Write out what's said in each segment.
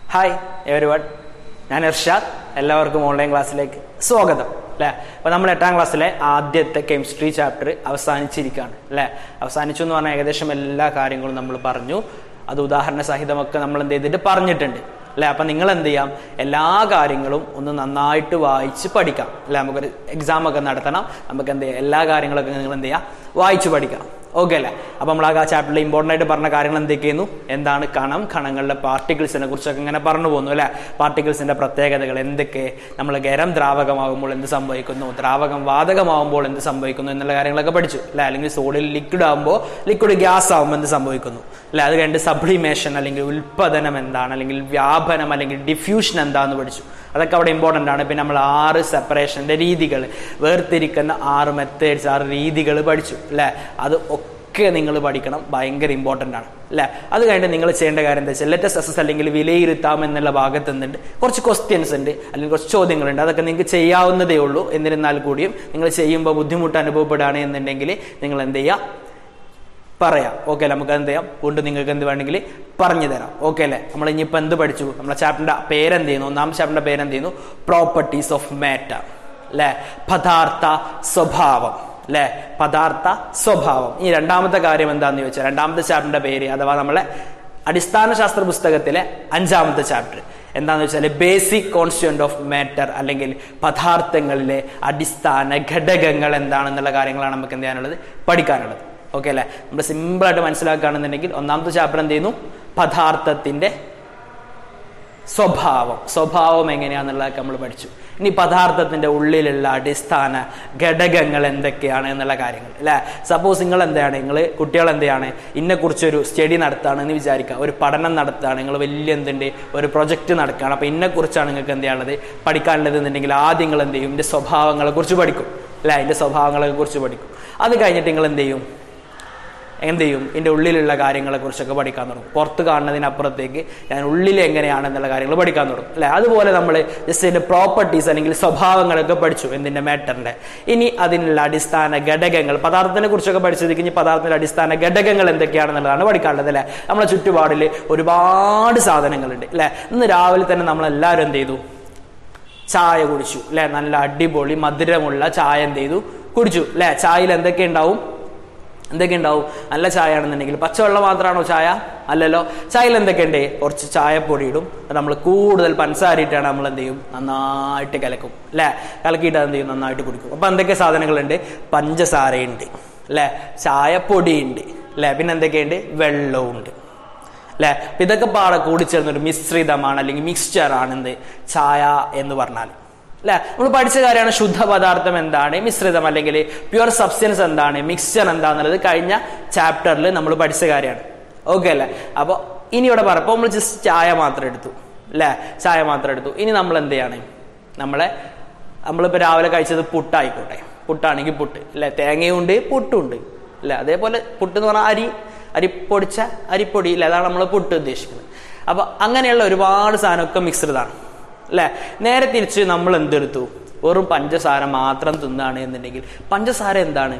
hi every one ഞാൻ ഇർഷാദ് എല്ലാവർക്കും online ക്ലാസ്സിലേക്ക് സ്വാഗതം അല്ലേ അപ്പോൾ നമ്മൾ എട്ടാം ക്ലാസ്സിലെ ആദ്യത്തെ കെമിസ്ട്രി ചാപ്റ്റർ അവസാനിച്ചിരിക്കുകയാണ് അല്ലേ അവസാനിച്ചു എന്ന് പറഞ്ഞാൽ ഏകദേശം എല്ലാ കാര്യങ്ങളും നമ്മൾ പറഞ്ഞു അത് ഉദാഹരണ സഹിതമൊക്കെ നമ്മൾ എന്ത് ചെയ്തിട്ട് പറഞ്ഞിട്ടുണ്ട് അല്ലേ അപ്പം നിങ്ങൾ എന്ത് ചെയ്യാം എല്ലാ കാര്യങ്ങളും ഒന്ന് നന്നായിട്ട് വായിച്ച് പഠിക്കാം അല്ലേ നമുക്കൊരു എക്സാം ഒക്കെ നടത്തണം നമുക്ക് എന്ത് ചെയ്യാം എല്ലാ കാര്യങ്ങളൊക്കെ നിങ്ങൾ എന്ത് ചെയ്യാം വായിച്ച് പഠിക്കാം ഓക്കെ അല്ലേ അപ്പം നമ്മൾ ആ ചാപ്റ്ററിൽ ഇമ്പോർട്ടൻ്റ് ആയിട്ട് പറഞ്ഞ കാര്യങ്ങൾ എന്തൊക്കെയായിരുന്നു എന്താണ് കണം കണങ്ങളിലെ പാർട്ടിക്കിൾസിനെ കുറിച്ചൊക്കെ ഇങ്ങനെ പറഞ്ഞു പോകുന്നു അല്ലേ പാർട്ടിക്കിൾസിന്റെ പ്രത്യേകതകൾ എന്തൊക്കെ നമ്മൾ ഗരം ദ്രാവകമാകുമ്പോൾ എന്ത് സംഭവിക്കുന്നു ദ്രാവകം വാതകമാകുമ്പോൾ എന്ത് സംഭവിക്കുന്നു എന്നുള്ള കാര്യങ്ങളൊക്കെ പഠിച്ചു അല്ലെ അല്ലെങ്കിൽ സോഡിൽ ലിക്വിഡ് ആകുമ്പോൾ ലിക്വിഡ് ഗ്യാസ് ആകുമ്പോൾ എന്ത് സംഭവിക്കുന്നു അല്ലെ അത് കഴിഞ്ഞ് സബ്ലിമേഷൻ അല്ലെങ്കിൽ ഉൽപ്പതനം എന്താണ് അല്ലെങ്കിൽ വ്യാപനം അല്ലെങ്കിൽ ഡിഫ്യൂഷൻ എന്താണെന്ന് പഠിച്ചു അതൊക്കെ അവിടെ ഇമ്പോർട്ടൻ്റ് ആണ് പിന്നെ നമ്മൾ ആറ് സെപ്പറേഷൻ്റെ രീതികൾ വേർതിരിക്കുന്ന ആറ് മെത്തേഡ്സ് ആറ് രീതികൾ പഠിച്ചു അല്ലേ അത് ഒക്കെ നിങ്ങൾ പഠിക്കണം ഭയങ്കര ഇമ്പോർട്ടൻ്റ് ആണ് അല്ലേ അത് കഴിഞ്ഞിട്ട് നിങ്ങൾ ചെയ്യേണ്ട കാര്യം എന്താ വെച്ചാൽ ലെറ്റസ് അസസ് അല്ലെങ്കിൽ വിലയിരുത്താം എന്നുള്ള ഭാഗത്ത് നിന്നുണ്ട് കുറച്ച് ക്വസ്റ്റ്യൻസ് ഉണ്ട് അല്ലെങ്കിൽ കുറച്ച് ചോദ്യങ്ങളുണ്ട് അതൊക്കെ നിങ്ങൾക്ക് ചെയ്യാവുന്നതേ ഉള്ളൂ എന്നിരുന്നാൽ കൂടിയും നിങ്ങൾ ചെയ്യുമ്പോൾ ബുദ്ധിമുട്ട് അനുഭവപ്പെടുകയാണ് എന്നുണ്ടെങ്കിൽ നിങ്ങൾ എന്ത് ചെയ്യുക പറയാം ഓക്കെ അല്ലേ നമുക്ക് എന്ത് ചെയ്യാം വീണ്ടും നിങ്ങൾക്ക് എന്ത് വേണമെങ്കിൽ പറഞ്ഞു തരാം ഓക്കെ അല്ലേ നമ്മൾ ഇനിയിപ്പോൾ എന്ത് പഠിച്ചു നമ്മളെ ചാപ്റ്ററിന്റെ പേരെന്ത് ചെയ്യുന്നു ഒന്നാം ചാപ്റ്ററിന്റെ പേരെന്ത് ചെയ്യുന്നു പ്രോപ്പർട്ടീസ് ഓഫ് മാറ്റർ അല്ലെ പദാർത്ഥ സ്വഭാവം അല്ലെ പദാർത്ഥ സ്വഭാവം ഈ രണ്ടാമത്തെ കാര്യം എന്താണെന്ന് ചോദിച്ചാൽ രണ്ടാമത്തെ ചാപ്റ്ററിന്റെ പേര് അഥവാ നമ്മളെ അടിസ്ഥാന ശാസ്ത്ര പുസ്തകത്തിലെ അഞ്ചാമത്തെ ചാപ്റ്റർ എന്താണെന്ന് വെച്ചാൽ ബേസിക് കോൺസ്റ്റിറ്റ്യൂന്റ് ഓഫ് മാറ്റർ അല്ലെങ്കിൽ പദാർത്ഥങ്ങളിലെ അടിസ്ഥാന ഘടകങ്ങൾ എന്താണെന്നുള്ള കാര്യങ്ങളാണ് നമുക്ക് എന്ത് ചെയ്യാനുള്ളത് പഠിക്കാനുള്ളത് ഓക്കെ അല്ലേ നമ്മൾ സിമ്പിളായിട്ട് മനസ്സിലാക്കുകയാണെന്നുണ്ടെങ്കിൽ ഒന്നാമത്തെ ചാപ്റ്റർ എന്ത് ചെയ്യുന്നു പദാർത്ഥത്തിന്റെ സ്വഭാവം സ്വഭാവം എങ്ങനെയാണെന്നുള്ളതൊക്കെ നമ്മൾ പഠിച്ചു ഇനി പദാർത്ഥത്തിന്റെ ഉള്ളിലുള്ള അടിസ്ഥാന ഘടകങ്ങൾ എന്തൊക്കെയാണ് എന്നുള്ള കാര്യങ്ങൾ അല്ലെ സപ്പോസ് നിങ്ങൾ എന്താണ് നിങ്ങൾ കുട്ടികൾ എന്തെയാണ് ഇന്നെ കുറിച്ചൊരു സ്റ്റഡി നടത്തുകയാണെന്ന് വിചാരിക്കുക ഒരു പഠനം നടത്തുകയാണ് നിങ്ങൾ വലിയ എന്തുണ്ട് ഒരു പ്രൊജക്ട് നടക്കുകയാണ് അപ്പൊ ഇന്നെ കുറിച്ചാണ് നിങ്ങൾക്ക് എന്ത് ചെയ്യാനുള്ളത് പഠിക്കാനുള്ളത് എന്നുണ്ടെങ്കിൽ ആദ്യം നിങ്ങൾ എന്ത് ചെയ്യും ഇതിന്റെ സ്വഭാവങ്ങളെ കുറിച്ച് പഠിക്കും അല്ലെ അതിന്റെ സ്വഭാവങ്ങളെ കുറിച്ച് പഠിക്കും അത് കഴിഞ്ഞിട്ട് നിങ്ങൾ എന്ത് ചെയ്യും എന്ത് ചെയ്യും ഇതിൻ്റെ ഉള്ളിലുള്ള കാര്യങ്ങളെ കുറിച്ചൊക്കെ പഠിക്കാൻ തുടങ്ങും പുറത്ത് കാണുന്നതിനപ്പുറത്തേക്ക് ഞാൻ ഉള്ളിൽ എങ്ങനെയാണെന്നുള്ള കാര്യങ്ങൾ പഠിക്കാൻ തുടങ്ങും അല്ലെ അതുപോലെ നമ്മൾ ജസ്റ്റ് ഇതിന്റെ പ്രോപ്പർട്ടീസ് അല്ലെങ്കിൽ സ്വഭാവങ്ങളൊക്കെ പഠിച്ചു എന്തിന്റെ മാറ്ററിന്റെ ഇനി അതിനുള്ള അടിസ്ഥാന ഘടകങ്ങൾ പദാർത്ഥത്തിനെ കുറിച്ചൊക്കെ പഠിച്ചതിക്ക് ഇനി പദാർത്ഥത്തിന്റെ അടിസ്ഥാന ഘടകങ്ങൾ എന്തൊക്കെയാണെന്നുള്ളതാണ് പഠിക്കാനുള്ളത് അല്ലെ നമ്മളെ ചുറ്റുപാടിൽ ഒരുപാട് സാധനങ്ങളുണ്ട് അല്ലെ ഇന്ന് രാവിലെ തന്നെ നമ്മൾ എല്ലാവരും എന്ത് ചെയ്തു ചായ കുടിച്ചു അല്ലെ നല്ല അടിപൊളി മധുരമുള്ള ചായ എന്ത് ചെയ്തു കുടിച്ചു അല്ലെ ചായയിൽ എന്തൊക്കെ ഉണ്ടാവും എന്തൊക്കെ ഉണ്ടാവും നല്ല ചായ ആണെന്നുണ്ടെങ്കിൽ പച്ചവെള്ളം മാത്രമാണോ ചായ അല്ലല്ലോ ചായയിൽ എന്തൊക്കെയുണ്ട് കുറച്ച് ചായപ്പൊടി ഇടും അത് നമ്മൾ കൂടുതൽ പഞ്ചസാരയിട്ടാണ് നമ്മൾ എന്ത് ചെയ്യും നന്നായിട്ട് കലക്കും അല്ലെ കലക്കിയിട്ട് എന്ത് ചെയ്യും നന്നായിട്ട് കുടിക്കും അപ്പൊ എന്തൊക്കെ സാധനങ്ങളുണ്ട് പഞ്ചസാരയുണ്ട് അല്ലെ ചായപ്പൊടി ഉണ്ട് അല്ലെ പിന്നെ എന്തൊക്കെയുണ്ട് വെള്ളമുണ്ട് അല്ലെ ഇതൊക്കെ പാടെ കൂടിച്ചേർന്ന ഒരു മിശ്രിതമാണ് അല്ലെങ്കിൽ മിക്സ്ചർ ആണ് എന്ത് ചായ എന്ന് പറഞ്ഞാൽ അല്ലെ നമ്മൾ പഠിച്ച കാര്യമാണ് ശുദ്ധ പദാർത്ഥം എന്താണ് മിശ്രിതം അല്ലെങ്കിൽ പ്യുവർ സബ്സ്റ്റൻസ് എന്താണ് മിക്സ്ചർ എന്താന്നുള്ളത് കഴിഞ്ഞ ചാപ്റ്ററിൽ നമ്മൾ പഠിച്ച കാര്യമാണ് ഓക്കെ അല്ലേ അപ്പോൾ ഇനി ഇവിടെ പറയപ്പോൾ നമ്മൾ ജസ്റ്റ് ചായ മാത്രം എടുത്തു അല്ലേ ചായ മാത്രം എടുത്തു ഇനി നമ്മൾ എന്ത് ചെയ്യാണ് നമ്മളെ നമ്മളിപ്പോൾ രാവിലെ കഴിച്ചത് പുട്ടായിക്കോട്ടെ പുട്ടാണെങ്കിൽ പുട്ട് അല്ലെ തേങ്ങയുണ്ട് പുട്ടുണ്ട് അല്ലെ അതേപോലെ പുട്ട് എന്ന് പറഞ്ഞാൽ അരി അരി പൊടിച്ച അരിപ്പൊടി ഇല്ല അതാണ് നമ്മൾ പുട്ട് ഉദ്ദേശിക്കുന്നത് അപ്പൊ അങ്ങനെയുള്ള ഒരുപാട് സാധനമൊക്കെ മിക്സ്ഡാണ് അല്ലെ നേരെ തിരിച്ച് നമ്മൾ എന്തെടുത്തു വെറും പഞ്ചസാര മാത്രം തിന്നാണ് എന്നുണ്ടെങ്കിൽ പഞ്ചസാര എന്താണ്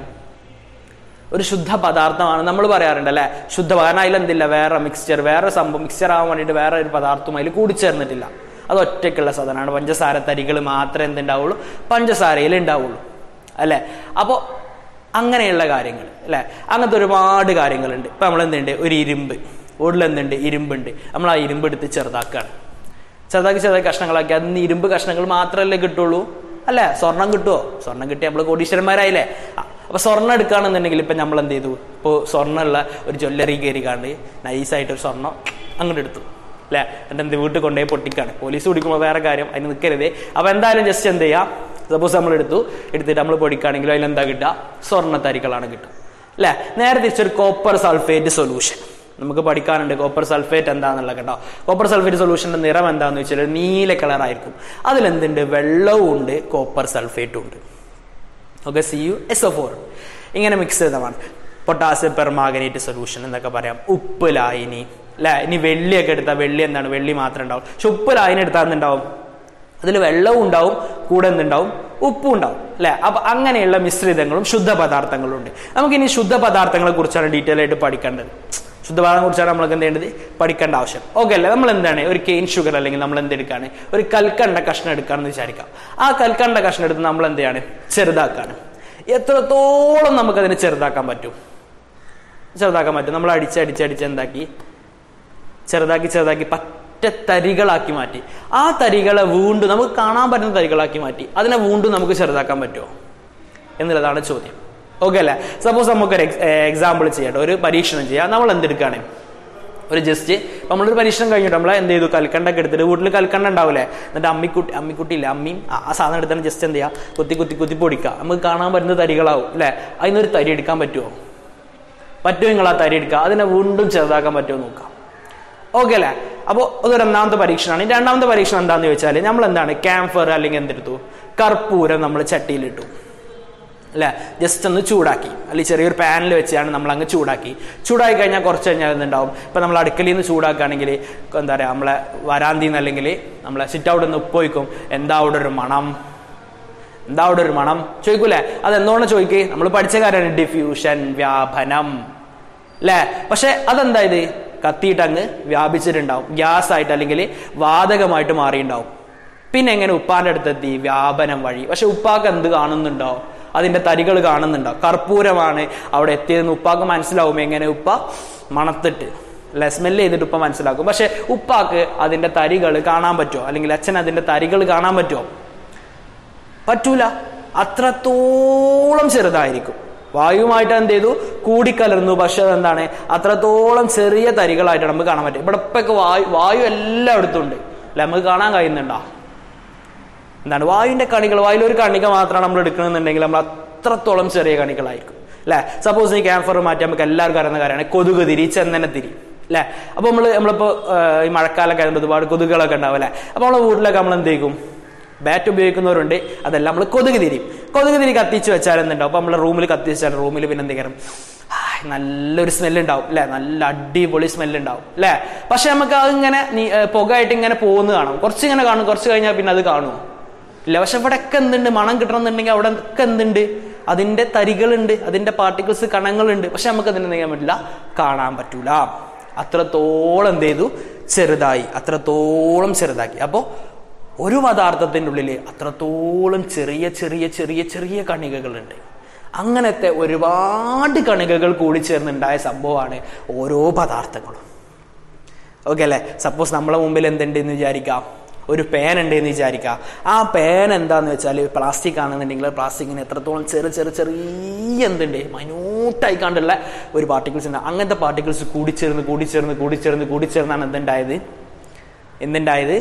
ഒരു ശുദ്ധ പദാർത്ഥമാണ് നമ്മൾ പറയാറുണ്ട് അല്ലെ ശുദ്ധ കാരണം അതിലെന്തില്ല വേറെ മിക്സ്ചർ വേറെ സംഭവം മിക്സ്ചർ ആവാൻ വേണ്ടിയിട്ട് വേറെ ഒരു പദാർത്ഥം അതിൽ കൂടിച്ചേർന്നിട്ടില്ല അത് ഒറ്റയ്ക്കുള്ള സാധനമാണ് പഞ്ചസാര തരികൾ മാത്രമേ എന്തുണ്ടാവുള്ളൂ പഞ്ചസാരയിൽ ഉണ്ടാവുള്ളൂ അല്ലെ അപ്പോൾ അങ്ങനെയുള്ള കാര്യങ്ങൾ അല്ലെ അങ്ങനത്തെ ഒരുപാട് കാര്യങ്ങളുണ്ട് ഇപ്പൊ നമ്മൾ എന്തുണ്ട് ഒരു ഇരുമ്പ് ഉള്ളിൽ എന്തുണ്ട് ഇരുമ്പുണ്ട് നമ്മൾ ആ ഇരുമ്പ് എടുത്ത് ചെറുതാക്കുകയാണ് ചെറുതാക്കി ചെറുതാക്കി കഷ്ണങ്ങളാക്കി അതിന് ഇരുമ്പ് കഷ്ണങ്ങൾ മാത്രമല്ലേ കിട്ടുള്ളൂ അല്ലേ സ്വർണം കിട്ടുമോ സ്വർണം കിട്ടി നമ്മൾ കോടീശ്വരന്മാരായില്ലേ അപ്പൊ സ്വർണ്ണം എടുക്കുകയാണെന്നുണ്ടെങ്കിൽ ഇപ്പൊ നമ്മൾ എന്ത് ചെയ്തു ഇപ്പോൾ സ്വർണ്ണമുള്ള ഒരു ജ്വല്ലറി കയറി കാണ്ട് നൈസായിട്ട് ഒരു സ്വർണം അങ്ങോട്ട് എടുത്തു അല്ലെ എന്നിട്ട് എന്ത് വീട്ടിൽ കൊണ്ടുപോയി പൊട്ടിക്കാണ് പോലീസ് പിടിക്കുമ്പോൾ വേറെ കാര്യം അതിന് നിൽക്കരുത് അപ്പൊ എന്തായാലും ജസ്റ്റ് എന്ത് ചെയ്യാം സപ്പോസ് നമ്മൾ എടുത്തു എടുത്തിട്ട് നമ്മൾ പൊടിക്കുകയാണെങ്കിലും അതിലെന്താ കിട്ടുക സ്വർണ്ണ തരികളാണ് കിട്ടുക അല്ലെ നേരെ തിരിച്ചൊരു കോപ്പർ സൾഫേറ്റ് സൊല്യൂഷൻ നമുക്ക് പഠിക്കാനുണ്ട് കോപ്പർ സൾഫേറ്റ് എന്താണെന്നുള്ള കേട്ടോ കോപ്പർ സൾഫേറ്റ് സൊല്യൂഷന്റെ നിറം എന്താണെന്ന് വെച്ചാൽ നീല കളർ ആയിരിക്കും അതിലെന്തുണ്ട് വെള്ളവും ഉണ്ട് കോപ്പർ സൾഫേറ്റും ഉണ്ട് okay C U S O four ഇങ്ങനെ മിക്സ് ചെയ്തതാണ് പൊട്ടാസ്യം പെർമാഗനേറ്റ് സൊല്യൂഷൻ എന്നൊക്കെ പറയാം ഉപ്പ് ലായനി അല്ലെ ഇനി വെള്ളിയൊക്കെ എടുത്താൽ വെള്ളി എന്താണ് വെള്ളി മാത്രം ഉണ്ടാവും പക്ഷെ ഉപ്പ് ലായനി എടുത്താൽ എന്തുണ്ടാവും അതിൽ വെള്ളവും ഉണ്ടാവും കൂടെ എന്തുണ്ടാവും ഉപ്പും ഉണ്ടാവും അല്ലെ അപ്പൊ അങ്ങനെയുള്ള മിശ്രിതങ്ങളും ശുദ്ധ പദാർത്ഥങ്ങളും ഉണ്ട് നമുക്കിനി ശുദ്ധ പദാർത്ഥങ്ങളെ കുറിച്ചാണ് ഡീറ്റെയിൽ ആയിട്ട് പഠിക്കേണ്ടത് ശുദ്ധവാദം കുറിച്ചാണ് നമ്മൾക്ക് എന്ത് ചെയ്യേണ്ടത് പഠിക്കേണ്ട ആവശ്യം ഓക്കെ അല്ലേ നമ്മൾ എന്താണ് ഒരു കെയിൻ ഷുഗർ അല്ലെങ്കിൽ നമ്മൾ എന്തെടുക്കാണ് ഒരു കൽക്കണ്ട കഷ്ണം എടുക്കാണെന്ന് വിചാരിക്കാം ആ കൽക്കണ്ട കഷ്ണം എടുത്ത് നമ്മൾ എന്ത് ചെയ്യാണ് ചെറുതാക്കാണ് എത്രത്തോളം നമുക്കതിനെ ചെറുതാക്കാൻ പറ്റും ചെറുതാക്കാൻ പറ്റും നമ്മൾ അടിച്ച് അടിച്ച് അടിച്ച് എന്താക്കി ചെറുതാക്കി ചെറുതാക്കി പറ്റ തരികളാക്കി മാറ്റി ആ തരികളെ വീണ്ടും നമുക്ക് കാണാൻ പറ്റുന്ന തരികളാക്കി മാറ്റി അതിനെ വീണ്ടും നമുക്ക് ചെറുതാക്കാൻ പറ്റുമോ എന്നുള്ളതാണ് ചോദ്യം ഓക്കെ അല്ലേ സപ്പോസ് നമുക്കൊരു എക്സാമ്പിൾ ചെയ്യട്ടെ ഒരു പരീക്ഷണം ചെയ്യാം നമ്മൾ എന്തെടുക്കുകയാണ് ഒരു ജസ്റ്റ് നമ്മളൊരു പരീക്ഷണം കഴിഞ്ഞിട്ട് നമ്മൾ എന്ത് ചെയ്തു കൽക്കണ്ടൊക്കെ എടുത്തിട്ട് വീട്ടിൽ കൽക്കണ്ട ഉണ്ടാവില്ലേ എന്നിട്ട് അമ്മിക്കുട്ടി അമ്മിക്കുട്ടി ഇല്ല അമ്മിയും ആ- ആ സാധനം എടുത്തിട്ട് ജസ്റ്റ് എന്ത് ചെയ്യുക കുത്തി കുത്തി കുത്തി പൊടിക്കുക നമുക്ക് കാണാൻ പറ്റുന്ന തരികളാവും അല്ലേ അതിനൊരു തരി എടുക്കാൻ പറ്റുമോ പറ്റുമോ നിങ്ങൾ ആ തരി എടുക്കുക അതിനെ വീണ്ടും ചെറുതാക്കാൻ പറ്റുമോ നോക്കാം ഓക്കെ അല്ലേ അപ്പോൾ അതൊരു ഒന്നാമത്തെ പരീക്ഷണമാണ് ഇനി രണ്ടാമത്തെ പരീക്ഷണം എന്താണെന്ന് ചോദിച്ചാൽ നമ്മൾ എന്താണ് ക്യാംഫർ അല്ലെങ്കിൽ എന്തെടുത്തു കർപ്പൂരം നമ്മൾ ചട്ടിയിലിട്ടു അല്ലേ ജസ്റ്റ് ഒന്ന് ചൂടാക്കി അല്ലെങ്കിൽ ചെറിയൊരു പാനിൽ വെച്ചാണ് നമ്മൾ അങ്ങ് ചൂടാക്കി ചൂടാക്കി കഴിഞ്ഞാൽ കുറച്ച് കഴിഞ്ഞാൽ എന്തുണ്ടാവും ഇപ്പം നമ്മൾ അടുക്കളയിൽ നിന്ന് ചൂടാക്കുകയാണെങ്കിൽ എന്താ പറയുക നമ്മളെ വരാന്തിൽ നിന്ന് അല്ലെങ്കിൽ നമ്മളെ സിറ്റ് ഔട്ട് നിന്ന് ഉപ്പ് വയ്ക്കും എന്താ അവിടെ ഒരു മണം എന്താ അവിടെ ഒരു മണം ചോദിക്കൂലേ അത് എന്തുകൊണ്ട് ചോദിക്കേ നമ്മൾ പഠിച്ച കാര്യമാണ് ഡിഫ്യൂഷൻ വ്യാപനം അല്ലേ പക്ഷെ അതെന്താ ഇത് കത്തിയിട്ട് അങ്ങ് വ്യാപിച്ചിട്ടുണ്ടാവും ഗ്യാസ് ആയിട്ട് അല്ലെങ്കിൽ വാതകമായിട്ട് മാറിയിട്ടുണ്ടാവും പിന്നെ എങ്ങനെ ഉപ്പാന്റെ അടുത്തെത്തി വ്യാപനം വഴി പക്ഷെ ഉപ്പാക്ക് എന്ത് കാണുന്നുണ്ടോ അതിന്റെ തരികൾ കാണുന്നുണ്ടോ കർപ്പൂരമാണ് അവിടെ എത്തിയതെന്ന് ഉപ്പാക്ക് മനസ്സിലാവും എങ്ങനെ ഉപ്പ മണത്തിട്ട് അല്ലെ സ്മെല്ല് ചെയ്തിട്ട് ഉപ്പ മനസ്സിലാക്കും പക്ഷെ ഉപ്പാക്ക് അതിന്റെ തരികൾ കാണാൻ പറ്റുമോ അല്ലെങ്കിൽ അച്ഛൻ അതിന്റെ തരികൾ കാണാൻ പറ്റുമോ പറ്റൂല അത്രത്തോളം ചെറുതായിരിക്കും വായുവുമായിട്ട് എന്ത് ചെയ്തു കൂടിക്കലർന്നു പക്ഷെ അതെന്താണ് അത്രത്തോളം ചെറിയ തരികളായിട്ടാണ് നമുക്ക് കാണാൻ പറ്റും ഇവിടെ ഇപ്പൊക്കെ വായു വായു എല്ലായിടത്തും ഉണ്ട് അല്ലെ നമുക്ക് കാണാൻ കഴിയുന്നുണ്ടോ എന്താണ് വായുവിന്റെ കണികൾ വായുവിൽ ഒരു കണിക മാത്രമാണ് നമ്മൾ എടുക്കണമെന്നുണ്ടെങ്കിൽ നമ്മൾ അത്രത്തോളം ചെറിയ കണികളായിരിക്കും അല്ലെ സപ്പോസ് ഈ ക്യാൻസർ മാറ്റി നമുക്ക് എല്ലാവർക്കും അറിയുന്ന കാര്യമാണ് കൊതുക് തിരി ചന്ദനത്തിരി അല്ലെ അപ്പൊ നമ്മൾ നമ്മളിപ്പോ ഏഹ്, ഈ മഴക്കാലമൊക്കെ ആയതുകൊണ്ട് ഒരുപാട് കൊതുകുകളൊക്കെ ഉണ്ടാവും അല്ലെ അപ്പൊ നമ്മളെ വീട്ടിലൊക്കെ നമ്മൾ എന്ത് ചെയ്യും ബാറ്റ് ഉപയോഗിക്കുന്നവരുണ്ട് അതെല്ലാം നമ്മൾ കൊതുക് തിരി കൊതുക് തിരി കത്തിച്ച് വെച്ചാൽ എന്തുണ്ടാവും അപ്പൊ നമ്മളെ റൂമിൽ കത്തിച്ച് വെച്ചാൽ റൂമിൽ പിന്നെ എന്തെങ്കിലും ഹായ്, നല്ലൊരു സ്മെല്ല് ഉണ്ടാവും അല്ലെ നല്ല അടിപൊളി സ്മെല്ല് ഉണ്ടാവും അല്ലെ പക്ഷെ നമുക്ക് അതിങ്ങനെ നീ- ഏഹ്, പുകയായിട്ട് ഇങ്ങനെ പോകുന്നത് കാണും കുറച്ച് ഇങ്ങനെ കാണും കുറച്ച് കഴിഞ്ഞാൽ പിന്നെ അത് കാണുമോ ഇല്ല പക്ഷെ ഇവിടെ ഒക്കെ എന്തുണ്ട് മണം കിട്ടണമെന്നുണ്ടെങ്കിൽ അവിടെ ഒക്കെ എന്തുണ്ട് അതിന്റെ തരികളുണ്ട് അതിന്റെ പാർട്ടിക്കിൾസ് കണങ്ങളുണ്ട് പക്ഷെ നമുക്ക് അതിനെ എന്ത് ചെയ്യാൻ പറ്റില്ല കാണാൻ പറ്റൂല അത്രത്തോളം എന്ത് ചെയ്തു ചെറുതായി അത്രത്തോളം ചെറുതാക്കി അപ്പോൾ ഒരു പദാർത്ഥത്തിൻ്റെ ഉള്ളിൽ അത്രത്തോളം ചെറിയ ചെറിയ ചെറിയ ചെറിയ കണികകളുണ്ട് അങ്ങനത്തെ ഒരുപാട് കണികകൾ കൂടി ചേർന്നുണ്ടായ സംഭവമാണ് ഓരോ പദാർത്ഥങ്ങളും ഓക്കെ അല്ലേ സപ്പോസ് നമ്മളെ മുമ്പിൽ എന്തുണ്ട് എന്ന് വിചാരിക്കാം ഒരു പേൻ ഉണ്ട് എന്ന് വിചാരിക്കാം ആ പേൻ എന്താന്ന് വെച്ചാൽ പ്ലാസ്റ്റിക് ആണെന്നുണ്ടെങ്കിൽ പ്ലാസ്റ്റിക്കിന് എത്രത്തോളം ചെറു ചെറു ചെറിയ എന്തുണ്ട് മൈന്യൂട്ടായി കണ്ടുള്ള ഒരു പാർട്ടിക്കിൾസ് ഉണ്ട് അങ്ങനത്തെ പാർട്ടിക്കിൾസ് കൂടിച്ചേർന്ന് കൂടിച്ചേർന്ന് കൂടിച്ചേർന്ന് കൂടിച്ചേർന്നാണ് എന്തുണ്ടായത് എന്തുണ്ടായത്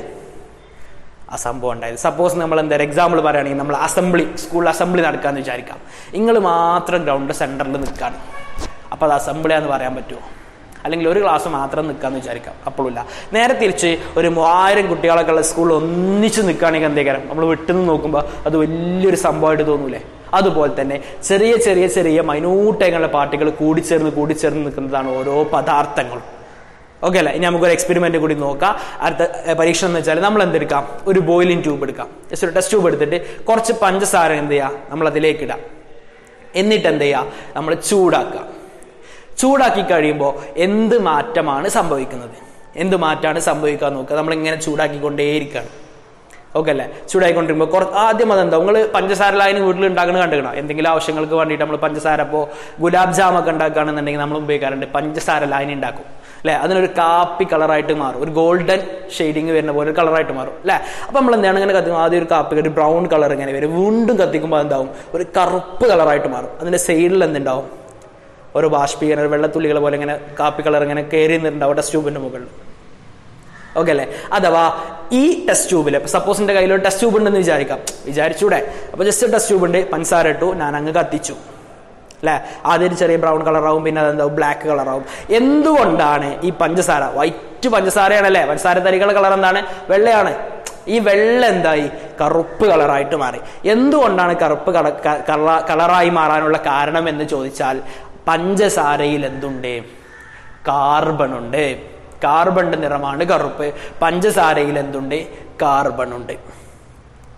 ആ സംഭവം ഉണ്ടായത് സപ്പോസ് നമ്മൾ എന്താ എക്സാമ്പിൾ പറയുകയാണെങ്കിൽ നമ്മൾ അസംബ്ലി സ്കൂൾ അസംബ്ലി നടക്കാന്ന് വിചാരിക്കാം നിങ്ങൾ മാത്രം ഗ്രൗണ്ട് സെന്ററിൽ നിൽക്കാണ് അപ്പോൾ അത് അസംബ്ലിയാന്ന് പറയാൻ പറ്റുമോ അല്ലെങ്കിൽ ഒരു ക്ലാസ് മാത്രം നിൽക്കാന്ന് വിചാരിക്കാം അപ്പോഴില്ല നേരെ തിരിച്ച് ഒരു മൂവായിരം കുട്ടികളൊക്കെ ഉള്ള സ്കൂളിൽ ഒന്നിച്ച് നിൽക്കുകയാണെങ്കിൽ എന്തേക്കാരം നമ്മൾ വിട്ടുനിന്ന് നോക്കുമ്പോൾ അത് വലിയൊരു സംഭവമായിട്ട് തോന്നൂലേ അതുപോലെ തന്നെ ചെറിയ ചെറിയ ചെറിയ മൈന്യൂട്ടായിട്ടുള്ള പാർട്ടികൾ കൂടിച്ചേർന്ന് കൂടിച്ചേർന്ന് നിൽക്കുന്നതാണ് ഓരോ പദാർത്ഥങ്ങളും ഓക്കെ അല്ലേ ഇനി നമുക്കൊരു എക്സ്പെരിമെന്റ് കൂടി നോക്കാം അടുത്ത എ, പരീക്ഷണം എന്ന് വെച്ചാൽ നമ്മൾ എന്തെടുക്കാം ഒരു ബോയിലിംഗ് ട്യൂബ് എടുക്കാം ജസ്റ്റ് ഒരു ടെസ്റ്റ് ട്യൂബ് എടുത്തിട്ട് കുറച്ച് പഞ്ചസാര എന്ത് ചെയ്യുക നമ്മൾ അതിലേക്ക് ഇടാം എന്നിട്ട് എന്ത് ചെയ്യുക നമ്മൾ ചൂടാക്കുക ചൂടാക്കി കഴിയുമ്പോൾ എന്ത് മാറ്റമാണ് സംഭവിക്കുന്നത് എന്ത് മാറ്റമാണ് സംഭവിക്കാൻ നോക്കുക നമ്മളിങ്ങനെ ചൂടാക്കിക്കൊണ്ടേയിരിക്കുകയാണ് ഓക്കെ അല്ലേ ചൂടായിക്കൊണ്ടിരിക്കുമ്പോൾ കുറച്ച് ആദ്യം അതെന്താ നിങ്ങൾ പഞ്ചസാര ലായനി വീട്ടിൽ ഉണ്ടാക്കുന്നത് കണ്ടുക്കണം എന്തെങ്കിലും ആവശ്യങ്ങൾക്ക് വേണ്ടിയിട്ട് നമ്മൾ പഞ്ചസാര ഇപ്പോൾ ഗുലാബ് ജാം ഒക്കെ ഉണ്ടാക്കുകയാണെന്നുണ്ടെങ്കിൽ നമ്മൾ ഉപയോഗിക്കാറുണ്ട് പഞ്ചസാര ലായനി ഉണ്ടാക്കും അല്ലേ അതിനൊരു കാപ്പി കളറായിട്ട് മാറും ഒരു ഗോൾഡൻ ഷെയ്ഡിങ് വരുന്ന പോലെ ഒരു കളറായിട്ട് മാറും അല്ലേ അപ്പം നമ്മൾ എന്താണ് ഇങ്ങനെ കത്തിക്കും ആദ്യം ഒരു കാപ്പി ഒരു ബ്രൗൺ കളർ ഇങ്ങനെ വരും വീണ്ടും കത്തിക്കുമ്പോൾ എന്താവും ഒരു കറുപ്പ് കളറായിട്ട് മാറും അതിന്റെ സൈഡിൽ എന്തുണ്ടാവും ഓരോ ബാഷ്പീകരണം ഒരു വെള്ളത്തുള്ളികൾ പോലെ ഇങ്ങനെ കാപ്പി കളർ ഇങ്ങനെ കയറി നിന്നിട്ടുണ്ടാവും ടെസ്റ്റ് ട്യൂബിന്റെ മുകളിൽ ഓക്കെ അല്ലേ അഥവാ ഈ ടെസ്റ്റ് ട്യൂബിൽ സപ്പോസ് എന്റെ കയ്യിൽ ഒരു ടെസ്റ്റ് ട്യൂബ് ഉണ്ടെന്ന് വിചാരിക്കാം വിചാരിച്ചൂടെ അപ്പൊ ജസ്റ്റ് ടെസ്റ്റ് ട്യൂബ് ഉണ്ട് പഞ്ചസാര ഇട്ടു ഞാൻ അങ്ങ് കത്തിച്ചു അല്ലെ ആദ്യം ചെറിയ ബ്രൗൺ കളറാവും പിന്നെ അതെന്താവും ബ്ലാക്ക് കളറാവും എന്തുകൊണ്ടാണ് ഈ പഞ്ചസാര വൈറ്റ് പഞ്ചസാരയാണല്ലേ പഞ്ചസാര തരികളുടെ കളർ എന്താണ് വെള്ളയാണ് ഈ വെള്ള എന്തായി കറുപ്പ് കളറായിട്ട് മാറി എന്തുകൊണ്ടാണ് കറുപ്പ് കള ക- കള- കളറായി മാറാനുള്ള കാരണം എന്ന് ചോദിച്ചാൽ പഞ്ചസാരയിൽ എന്തുണ്ട് കാർബൺ ഉണ്ട് കാർബണിന്റെ നിറമാണ് കറുപ്പ് പഞ്ചസാരയിൽ എന്തുണ്ട് കാർബൺ ഉണ്ട്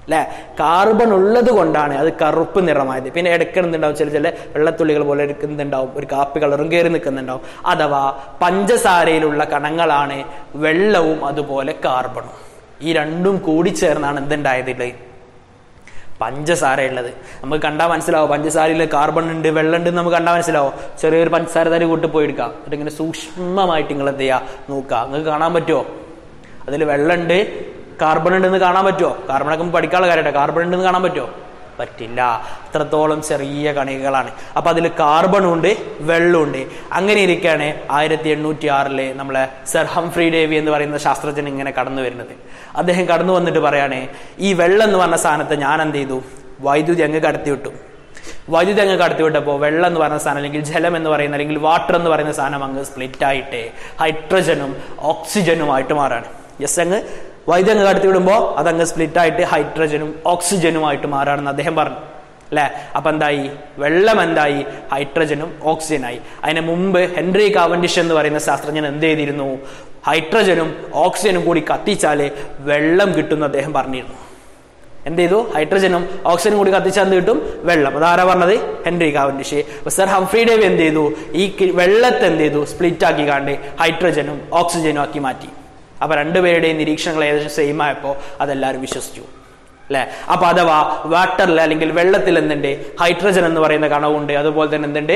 അല്ലെ കാർബൺ ഉള്ളത് കൊണ്ടാണ് അത് കറുപ്പ് നിറമായത് പിന്നെ ഇടയ്ക്കിടുന്നുണ്ടാവും ചില ചില വെള്ളത്തുള്ളികൾ പോലെ എടുക്കുന്നുണ്ടാവും ഒരു കാപ്പി കളറും കയറി നിൽക്കുന്നുണ്ടാവും അഥവാ പഞ്ചസാരയിലുള്ള കണങ്ങളാണ് വെള്ളവും അതുപോലെ കാർബണും ഈ രണ്ടും കൂടി ചേർന്നാണ് എന്തുണ്ടായതില് പഞ്ചസാര ഉള്ളത് നമുക്ക് കണ്ടാൽ മനസ്സിലാവും പഞ്ചസാരയിൽ കാർബൺ ഉണ്ട് വെള്ളം ഉണ്ട് നമുക്ക് കണ്ടാൽ മനസ്സിലാവും ചെറിയൊരു പഞ്ചസാര തരി കൂട്ടി പോയി എടുക്കാം എന്നിട്ട് ഇങ്ങനെ സൂക്ഷ്മമായിട്ട് നിങ്ങൾ എന്ത് ചെയ്യുക നോക്കുക നിങ്ങൾക്ക് കാണാൻ പറ്റുമോ അതിൽ വെള്ളമുണ്ട് കാർബൺ ഉണ്ടെന്ന് കാണാൻ പറ്റുമോ കാർബണൊക്കെ നമുക്ക് പഠിക്കാനുള്ള കാര്യമായിട്ട് കാർബൺ ഉണ്ടെന്ന് കാണാൻ പറ്റുമോ പറ്റില്ല അത്രത്തോളം ചെറിയ കണികകളാണ് അപ്പൊ അതിൽ കാർബണും ഉണ്ട് വെള്ളമുണ്ട് അങ്ങനെ ഇരിക്കുകയാണ് ആയിരത്തി എണ്ണൂറ്റി ആറില് നമ്മളെ സർ ഹംഫ്രി ഡേവി എന്ന് പറയുന്ന ശാസ്ത്രജ്ഞൻ ഇങ്ങനെ കടന്നു വരുന്നത് അദ്ദേഹം കടന്നു വന്നിട്ട് പറയാണ് ഈ വെള്ളം എന്ന് പറഞ്ഞ സാധനത്തെ ഞാൻ എന്ത് ചെയ്തു വൈദ്യുതി അങ്ങ് കടത്തി വിട്ടു വൈദ്യുതി അങ്ങ് കടത്തി വിട്ടപ്പോൾ വെള്ളം എന്ന് പറയുന്ന സാധനം അല്ലെങ്കിൽ ജലം എന്ന് പറയുന്ന അല്ലെങ്കിൽ വാട്ടർ എന്ന് പറയുന്ന സാധനം അങ്ങ് സ്പ്ലിറ്റ് ആയിട്ട് ഹൈഡ്രജനും ഓക്സിജനുമായിട്ട് മാറാണ് യെസ് അങ്ങ് വൈദ്യുതി അങ്ങ് കടത്തി വിടുമ്പോൾ അതങ്ങ് സ്പ്ലിറ്റ് ആയിട്ട് ഹൈഡ്രജനും ഓക്സിജനുമായിട്ട് മാറാണെന്ന് അദ്ദേഹം പറഞ്ഞു അല്ലെ അപ്പൊ എന്തായി വെള്ളം എന്തായി ഹൈഡ്രജനും ഓക്സിജനായി അതിന് മുമ്പ് ഹെൻറി കാവൻഡിഷ് എന്ന് പറയുന്ന ശാസ്ത്രജ്ഞൻ എന്ത് ചെയ്തിരുന്നു ഹൈഡ്രജനും ഓക്സിജനും കൂടി കത്തിച്ചാലേ വെള്ളം കിട്ടുമെന്ന് അദ്ദേഹം പറഞ്ഞിരുന്നു എന്ത് ചെയ്തു ഹൈഡ്രജനും ഓക്സിജനും കൂടി കത്തിച്ചാൽ എന്ത് കിട്ടും വെള്ളം അതാരാ പറഞ്ഞത് Henry Cavendish sir Humphry Davy എന്ത് ചെയ്തു ഈ കി- വെള്ളത്തെ എന്ത് ചെയ്തു സ്പ്ലിറ്റ് ആക്കി കാണ്ട് ഹൈഡ്രജനും ഓക്സിജനും ആക്കി മാറ്റി അപ്പൊ രണ്ടുപേരുടെയും നിരീക്ഷണങ്ങൾ ഏകദേശം സെയിം ആയപ്പോൾ അതെല്ലാവരും വിശ്വസിച്ചു അല്ലെ അപ്പൊ അഥവാ വാട്ടറിൽ അല്ലെങ്കിൽ വെള്ളത്തിൽ എന്തുണ്ട് ഹൈഡ്രജൻ എന്ന് പറയുന്ന കണവുണ്ട് അതുപോലെ തന്നെ എന്തുണ്ട്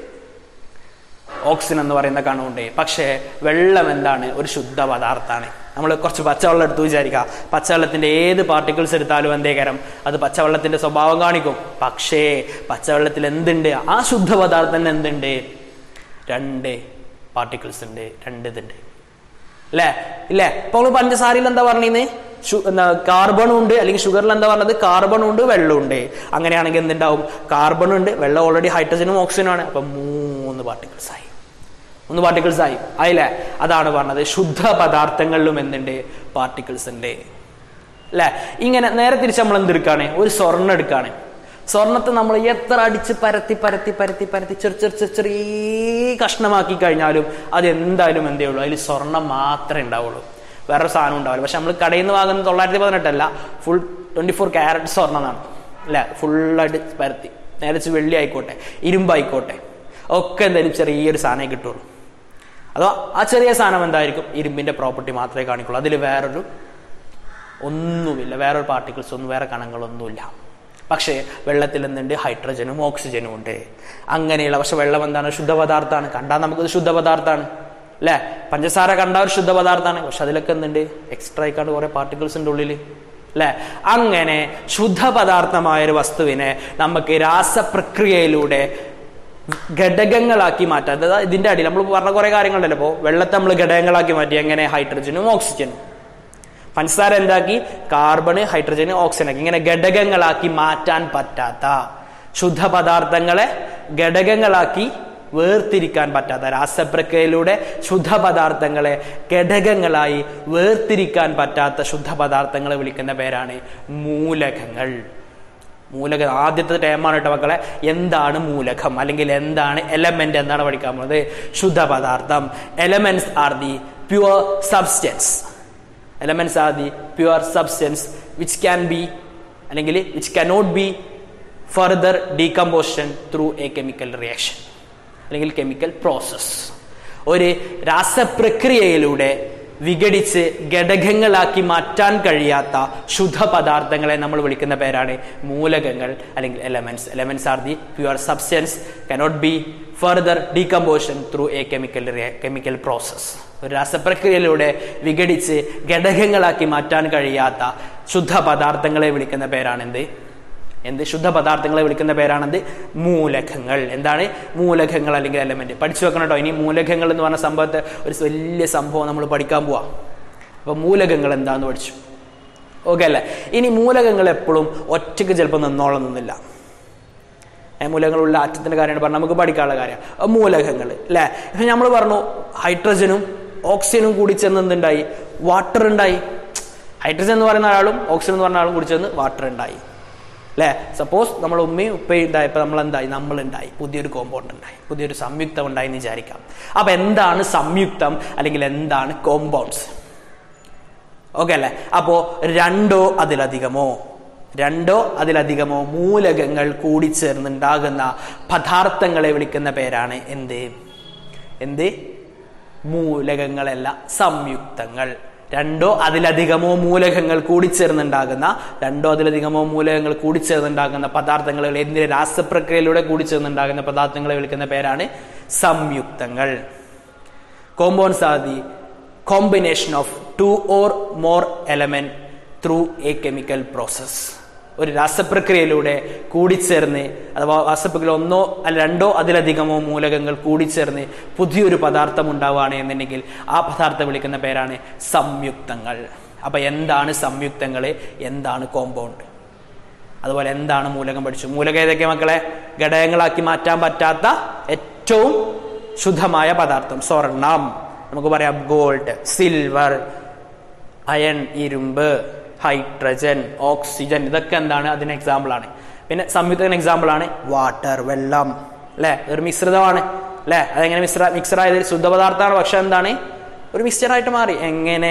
ഓക്സിജൻ എന്ന് പറയുന്ന കണവുണ്ട് പക്ഷേ വെള്ളം എന്താണ് ഒരു ശുദ്ധ പദാർത്ഥമാണ് നമ്മൾ കുറച്ച് പച്ചവെള്ളം എടുത്തു വിചാരിക്കുക പച്ചവെള്ളത്തിന്റെ ഏത് പാർട്ടിക്കിൾസ് എടുത്താലും എന്തേകരം അത് പച്ചവെള്ളത്തിന്റെ സ്വഭാവം കാണിക്കും പക്ഷേ പച്ചവെള്ളത്തിൽ എന്തുണ്ട് ആ ശുദ്ധ പദാർത്ഥത്തിന് എന്തുണ്ട് രണ്ട് പാർട്ടിക്കിൾസ് ഉണ്ട് രണ്ട് ഇതുണ്ട് അല്ലേ ഇല്ലേ ഇപ്പൊ നമ്മള് പഞ്ചസാരയിൽ എന്താ പറഞ്ഞിന്ന് എന്താ കാർബണും ഉണ്ട് അല്ലെങ്കിൽ ഷുഗറിൽ എന്താ പറഞ്ഞത് കാർബണും ഉണ്ട് വെള്ളവും ഉണ്ട് അങ്ങനെയാണെങ്കിൽ എന്തുണ്ടാവും കാർബണും ഉണ്ട് വെള്ളം ഓൾറെഡി ഹൈഡ്രജനും ഓക്സിജനും ആണ് അപ്പൊ മൂന്ന് പാർട്ടിക്കിൾസ് ആയി മൂന്ന് പാർട്ടിക്കിൾസ് ആയി ആയില്ലേ അതാണ് പറഞ്ഞത് ശുദ്ധ പദാർത്ഥങ്ങളിലും എന്തുണ്ട് പാർട്ടിക്കിൾസ് ഉണ്ട് അല്ലെ ഇങ്ങനെ നേരെ തിരിച്ച് നമ്മൾ എന്തെടുക്കാണ് ഒരു സ്വർണ്ണം എടുക്കാണ് സ്വർണത്തെ നമ്മൾ എത്ര അടിച്ച് പരത്തി പരത്തി പരത്തി പരത്തി ചെറു ചെറു ചെറു ചെറിയ കഷ്ണമാക്കി കഴിഞ്ഞാലും അത് എന്തായാലും എന്തേ ഉള്ളൂ അതിൽ സ്വർണം മാത്രമേ ഉണ്ടാവുള്ളൂ വേറെ സാധനം ഉണ്ടാവില്ല പക്ഷെ നമ്മൾ കടയിൽ നിന്ന് വാങ്ങുന്നത് തൊള്ളായിരത്തി പതിനെട്ടല്ല ഫുൾ ട്വന്റി ഫോർ ക്യാരറ്റ് സ്വർണ്ണമാണ് അല്ലെ ഫുള്ളായിട്ട് പരത്തി നേരെ വെള്ളി ആയിക്കോട്ടെ ഇരുമ്പായിക്കോട്ടെ ഒക്കെ എന്തായാലും ചെറിയൊരു സാധനമേ കിട്ടുള്ളൂ അതോ ആ ചെറിയ സാധനം എന്തായിരിക്കും ഇരുമ്പിന്റെ പ്രോപ്പർട്ടി മാത്രമേ കാണിക്കുള്ളൂ അതിൽ വേറൊരു ഒന്നുമില്ല വേറൊരു പാർട്ടിക്കിൾസ് ഒന്നും വേറെ കണങ്ങളൊന്നുമില്ല പക്ഷേ വെള്ളത്തിൽ എന്തുണ്ട് ഹൈഡ്രജനും ഓക്സിജനും ഉണ്ട് അങ്ങനെയുള്ള പക്ഷെ വെള്ളം എന്താണ് ശുദ്ധ പദാർത്ഥമാണ് കണ്ടാൽ നമുക്കത് ശുദ്ധ പദാർത്ഥമാണ് അല്ലേ പഞ്ചസാര കണ്ടാൽ ഒരു ശുദ്ധ പദാർത്ഥമാണ് പക്ഷെ അതിലൊക്കെ എന്തുണ്ട് എക്സ്ട്രാ ആയിക്കാണ്ട് കുറെ പാർട്ടിക്കിൾസ് ഉണ്ട് ഉള്ളിൽ അല്ലെ അങ്ങനെ ശുദ്ധ പദാർത്ഥമായ ഒരു വസ്തുവിനെ നമുക്ക് രാസപ്രക്രിയയിലൂടെ ഘടകങ്ങളാക്കി മാറ്റാം അതായത് ഇതിന്റെ അടിയിൽ നമ്മൾ പറഞ്ഞ കുറെ കാര്യങ്ങളുണ്ടല്ലോ ഇപ്പോൾ വെള്ളത്തെ നമ്മൾ ഘടകങ്ങളാക്കി മാറ്റി എങ്ങനെ ഹൈഡ്രജനും ഓക്സിജനും പഞ്ചസാര എന്താക്കി കാർബൺ ഹൈഡ്രജൻ ഓക്സിജൻ ആക്കി ഇങ്ങനെ ഘടകങ്ങളാക്കി മാറ്റാൻ പറ്റാത്ത ശുദ്ധ പദാർത്ഥങ്ങളെ ഘടകങ്ങളാക്കി വേർതിരിക്കാൻ പറ്റാത്ത രാസപ്രക്രിയയിലൂടെ ശുദ്ധ പദാർത്ഥങ്ങളെ ഘടകങ്ങളായി വേർതിരിക്കാൻ പറ്റാത്ത ശുദ്ധ പദാർത്ഥങ്ങളെ വിളിക്കുന്ന പേരാണ് മൂലകങ്ങൾ മൂലകം ആദ്യത്തെ ടേമാണ് കേട്ടോ മക്കളെ എന്താണ് മൂലകം അല്ലെങ്കിൽ എന്താണ് എലമെന്റ് എന്താണ് പഠിക്കാൻ പോകുന്നത് ശുദ്ധ പദാർത്ഥം elements are the pure substance elements are the pure substance which can be അല്ലെങ്കിൽ which cannot be further decomposition through a chemical reaction അല്ലെങ്കിൽ കെമിക്കൽ പ്രോസസ് ഒരു രാസപ്രക്രിയയിലൂടെ വിഘടിച്ച് ഘടകങ്ങളാക്കി മാറ്റാൻ കഴിയാത്ത ശുദ്ധ പദാർത്ഥങ്ങളെ നമ്മൾ വിളിക്കുന്ന പേരാണ് മൂലകങ്ങൾ അല്ലെങ്കിൽ elements elements are the pure substance cannot be further decomposition through a chemical chemical process ഒരു രാസപ്രക്രിയയിലൂടെ വിഘടിച്ച് ഘടകങ്ങളാക്കി മാറ്റാൻ കഴിയാത്ത ശുദ്ധ പദാർത്ഥങ്ങളെ വിളിക്കുന്ന പേരാണ് എന്ത് എന്ത് ശുദ്ധ പദാർത്ഥങ്ങളെ വിളിക്കുന്ന പേരാണെന്ത് മൂലകങ്ങൾ എന്താണ് മൂലകങ്ങൾ അല്ലെങ്കിൽ എലമെന്റ് പഠിച്ചു വെക്കണം കേട്ടോ ഇനി മൂലകങ്ങൾ എന്ന് പറഞ്ഞ സംഭവത്തെ ഒരു വലിയ സംഭവം നമ്മൾ പഠിക്കാൻ പോവാ അപ്പൊ മൂലകങ്ങൾ എന്താന്ന് പഠിച്ചു ഓക്കെ അല്ലേ ഇനി മൂലകങ്ങൾ എപ്പോഴും ഒറ്റയ്ക്ക് ചിലപ്പോൾ നിന്നോളണമെന്നില്ല ഏ, മൂലകങ്ങളുള്ള ആറ്റത്തിന്റെ കാര്യമാണ് പറഞ്ഞാൽ നമുക്ക് പഠിക്കാനുള്ള കാര്യം അപ്പൊ മൂലകങ്ങൾ അല്ലേ ഇപ്പൊ നമ്മൾ പറഞ്ഞു ഹൈഡ്രജനും ഓക്സിജനും കൂടി ചെന്ന് എന്തുണ്ടായി വാട്ടർ ഉണ്ടായി ഹൈഡ്രജൻ എന്ന് പറയുന്ന ആളും ഓക്സിജൻ എന്ന് പറഞ്ഞ ആളും കൂടി ചെന്ന് വാട്ടർ ഉണ്ടായി അല്ലേ സപ്പോസ് നമ്മൾ ഉമ്മയും ഉപ്പയും ഉണ്ടായപ്പോൾ നമ്മൾ എന്തായി നമ്മൾ ഉണ്ടായി പുതിയൊരു കോമ്പൗണ്ട് ഉണ്ടായി പുതിയൊരു സംയുക്തം ഉണ്ടായി എന്ന് വിചാരിക്കാം അപ്പൊ എന്താണ് സംയുക്തം അല്ലെങ്കിൽ എന്താണ് കോമ്പൗണ്ട്സ് ഓക്കെ അല്ലേ അപ്പോ രണ്ടോ അതിലധികമോ രണ്ടോ അതിലധികമോ മൂലകങ്ങൾ കൂടിച്ചേർന്നുണ്ടാകുന്ന പദാർത്ഥങ്ങളെ വിളിക്കുന്ന പേരാണ് എന്ത് എന്ത് മൂലകങ്ങളല്ല സംയുക്തങ്ങൾ രണ്ടോ അതിലധികമോ മൂലകങ്ങൾ കൂടിച്ചേർന്നുണ്ടാകുന്ന രണ്ടോ അതിലധികമോ മൂലകങ്ങൾ കൂടിച്ചേർന്നുണ്ടാകുന്ന പദാർത്ഥങ്ങൾ എന്തിന് രാസപ്രക്രിയയിലൂടെ കൂടിച്ചേർന്നുണ്ടാകുന്ന പദാർത്ഥങ്ങളെ വിളിക്കുന്ന പേരാണ് സംയുക്തങ്ങൾ compounds are the combination of two or more element through a chemical process ഒരു രാസപ്രക്രിയയിലൂടെ കൂടിച്ചേർന്ന് അഥവാ രാസപ്രക്രിയ ഒന്നോ അല്ല രണ്ടോ അതിലധികമോ മൂലകങ്ങൾ കൂടിച്ചേർന്ന് പുതിയൊരു പദാർത്ഥം ഉണ്ടാവുകയാണ് എന്നുണ്ടെങ്കിൽ ആ പദാർത്ഥം വിളിക്കുന്ന പേരാണ് സംയുക്തങ്ങൾ അപ്പൊ എന്താണ് സംയുക്തങ്ങൾ എന്താണ് കോമ്പൗണ്ട് അതുപോലെ എന്താണ് മൂലകം പഠിച്ചു മൂലകം ഏതൊക്കെ മക്കളെ ഘടകങ്ങളാക്കി മാറ്റാൻ പറ്റാത്ത ഏറ്റവും ശുദ്ധമായ പദാർത്ഥം സ്വർണം നമുക്ക് പറയാം ഗോൾഡ് സിൽവർ അയൺ ഇരുമ്പ് ഹൈഡ്രജൻ ഓക്സിജൻ ഇതൊക്കെ എന്താണ് അതിന് എക്സാമ്പിൾ ആണ് പിന്നെ സംയുക്തത്തിന് എക്സാമ്പിൾ ആണ് വാട്ടർ വെള്ളം അല്ലെ ഒരു മിശ്രിതമാണ് അല്ലെ അതെങ്ങനെ മിശ്ര മിക്സർ ആയത് ഒരു ശുദ്ധ പദാർത്ഥമാണ് പക്ഷെ എന്താണ് ഒരു മിക്സ്ചറായിട്ട് മാറി എങ്ങനെ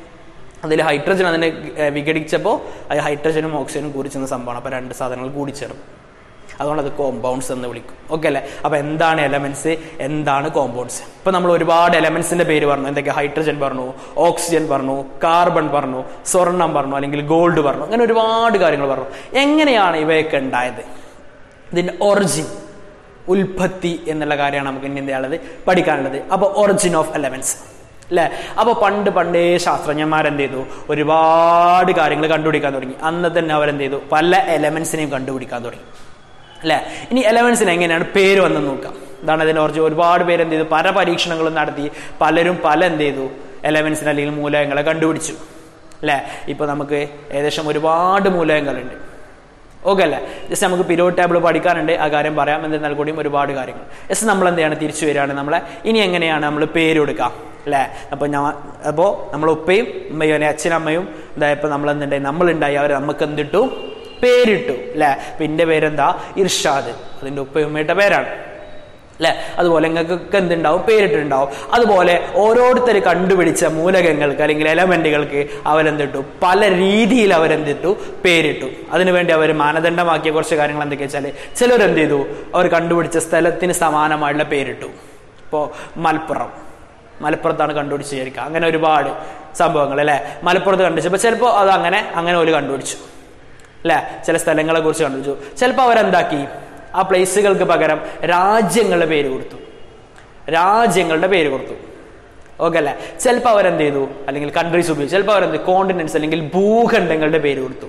അതിൽ ഹൈഡ്രജൻ അതിനെ ഏർ, വിഘടിച്ചപ്പോൾ അത് ഹൈഡ്രജനും ഓക്സിജനും കൂടിച്ചെന്ന സംഭവമാണ് അപ്പോൾ രണ്ട് സാധനങ്ങൾ കൂടിച്ചേർന്നു അതുകൊണ്ട് അത് കോമ്പൗണ്ട്സ് എന്ന് വിളിക്കും ഓക്കെ അല്ലേ അപ്പൊ എന്താണ് എലമെന്റ്സ് എന്താണ് കോമ്പൗണ്ട്സ് ഇപ്പൊ നമ്മൾ ഒരുപാട് എലമെന്റ്സിന്റെ പേര് പറഞ്ഞു എന്തൊക്കെ ഹൈഡ്രജൻ പറഞ്ഞു ഓക്സിജൻ പറഞ്ഞു കാർബൺ പറഞ്ഞു സ്വർണം പറഞ്ഞു അല്ലെങ്കിൽ ഗോൾഡ് പറഞ്ഞു അങ്ങനെ ഒരുപാട് കാര്യങ്ങൾ പറഞ്ഞു എങ്ങനെയാണ് ഇവയൊക്കെ ഉണ്ടായത് ഇതിന്റെ ഒറിജിൻ ഉൽപ്പത്തി എന്നുള്ള കാര്യമാണ് നമുക്ക് ഇനി എന്ത് പഠിക്കാനുള്ളത് അപ്പൊ ഒറിജിൻ ഓഫ് എലമെന്റ്സ് അല്ലെ അപ്പൊ പണ്ട് പണ്ടേ ശാസ്ത്രജ്ഞന്മാരെന്ത് ചെയ്തു ഒരുപാട് കാര്യങ്ങൾ കണ്ടുപിടിക്കാൻ തുടങ്ങി അന്ന് തന്നെ അവരെന്ത് ചെയ്തു പല എലമെന്റ്സിനെയും കണ്ടുപിടിക്കാൻ തുടങ്ങി അല്ലെ ഇനി എലമെന്റ്സിന് എങ്ങനെയാണ് പേര് വന്നെന്ന് നോക്കാം ഇതാണ് അതിന്റെ ഒറിജിൻ ഒരുപാട് പേര് എന്ത് ചെയ്തു പല പരീക്ഷണങ്ങളും നടത്തി പലരും പല എന്ത് ചെയ്തു എലമെന്റ്സിന് അല്ലെങ്കിൽ മൂലകങ്ങളെ കണ്ടുപിടിച്ചു അല്ലെ ഇപ്പൊ നമുക്ക് ഏകദേശം ഒരുപാട് മൂലകങ്ങളുണ്ട് ഓക്കെ അല്ലേ ജസ്റ്റ് നമുക്ക് പിരിയോഡ് ടേബിൾ പഠിക്കാനുണ്ട് ആ കാര്യം പറയാം എന്നിരുന്നാൽ കൂടിയും ഒരുപാട് കാര്യങ്ങൾ ജസ്റ്റ് നമ്മൾ എന്ത് ചെയ്യണം തിരിച്ചു വരികയാണ് നമ്മളെ ഇനി എങ്ങനെയാണ് നമ്മൾ പേര് കൊടുക്കാം അല്ലേ അപ്പോൾ ഞാൻ അപ്പോൾ നമ്മൾ ഉപ്പയും ഉമ്മയും അല്ലെ അച്ഛനും അമ്മയും ഇതായപ്പോൾ നമ്മൾ എന്തുണ്ടായി നമ്മളുണ്ടായി അവർ നമുക്ക് എന്തിട്ടു പേരിട്ടു അല്ലേ അപ്പം എൻ്റെ പേരെന്താ ഇർഷാദ് അതിൻ്റെ ഉപ്പയും ഉമ്മയുടെ പേരാണ് അല്ലെ അതുപോലെ നിങ്ങൾക്കൊക്കെ എന്തുണ്ടാവും പേരിട്ടുണ്ടാവും അതുപോലെ ഓരോരുത്തർ കണ്ടുപിടിച്ച മൂലകങ്ങൾക്ക് അല്ലെങ്കിൽ എലമെന്റുകൾക്ക് അവരെന്തിട്ടു പല രീതിയിൽ അവരെന്തിട്ടു പേരിട്ടു അതിനുവേണ്ടി അവർ മാനദണ്ഡമാക്കിയ കുറച്ച് കാര്യങ്ങൾ എന്തൊക്കെയാ വെച്ചാൽ ചിലരെന്ത് ചെയ്തു അവർ കണ്ടുപിടിച്ച സ്ഥലത്തിന് സമാനമായുള്ള പേരിട്ടു ഇപ്പോൾ മലപ്പുറം മലപ്പുറത്താണ് കണ്ടുപിടിച്ച് വിചാരിക്കുക അങ്ങനെ ഒരുപാട് സംഭവങ്ങൾ അല്ലെ മലപ്പുറത്ത് കണ്ടുപിടിച്ചപ്പോൾ ചിലപ്പോൾ അത് അങ്ങനെ അങ്ങനെ ഒരു കണ്ടുപിടിച്ചു അല്ലെ ചില സ്ഥലങ്ങളെ കുറിച്ച് കണ്ടുപിടിച്ചു ചിലപ്പോൾ അവരെന്താക്കി ആ പ്ലേസുകൾക്ക് പകരം രാജ്യങ്ങളുടെ പേര് കൊടുത്തു രാജ്യങ്ങളുടെ പേര് കൊടുത്തു ഓക്കെ അല്ലെ ചിലപ്പോൾ അവരെന്ത് ചെയ്തു അല്ലെങ്കിൽ കൺട്രീസ് ഉപയോഗിച്ചു ചിലപ്പോൾ അവരെന്ത് കോണ്ടിനെന്റ്സ് അല്ലെങ്കിൽ ഭൂഖണ്ഡങ്ങളുടെ പേര് കൊടുത്തു